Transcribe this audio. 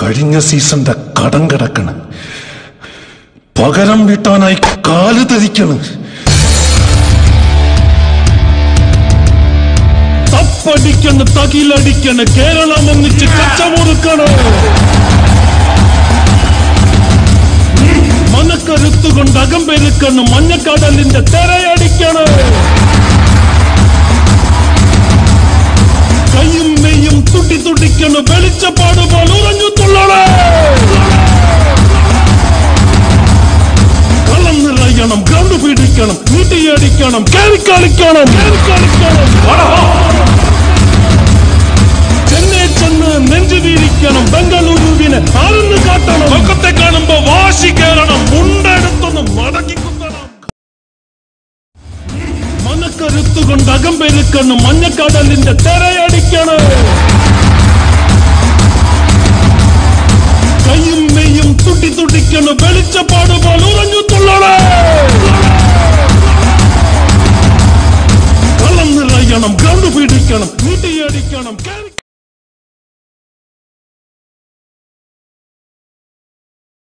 കഴിഞ്ഞ സീസണിന്റെ കടം കിടക്കണ് പകരം വീട്ടാനായി കാല് ധരിക്കണ് തപ്പടിക്കണ് തകിലടിക്കണ് കേരളം ഒന്നിച്ച് കച്ചമുറുക്കണ് മനക്കരുത്തുകൊണ്ട് അകമ്പെരുക്കണ് മഞ്ഞക്കടലിന്റെ തെരയടിക്കണ് കയ്യും മെയ്യും തുട്ടി തുടിക്കണ് വെളിച്ചപ്പാട് പോലെ ഉറഞ്ഞു തുള്ളണേ കള്ളം നിറയണം ഗ്രൗണ്ട് പിടിക്കണം നീട്ടിയടിക്കണം കേറിക്കളിക്കണം കേറിക്കളിക്കണം ചെന്നൈ ചെന്ന് നെഞ്ചു വീരിക്കണം ബംഗളൂരുവിനെ ആരെന്ന് കാട്ടണം ലോകത്തെ കാണുമ്പോ വാശി കയറണം മുണ്ടെടുത്തൊന്ന് മടക്കി കുത്തണം മനക്കരുത്തുകൊണ്ട് അകമ്പെരുക്കണം മഞ്ഞക്കടലിന്റെ തെരയടിക്കണം കയ്യും മെയ്യും തുട്ടി തുടിക്കണം വെളിച്ചപ്പാട് പോലെ ഉറഞ്ഞു തുള്ളണേ കള്ളം നിറയണം ഗ്രൗണ്ട് പിടിക്കണം നീട്ടിയടിക്കണം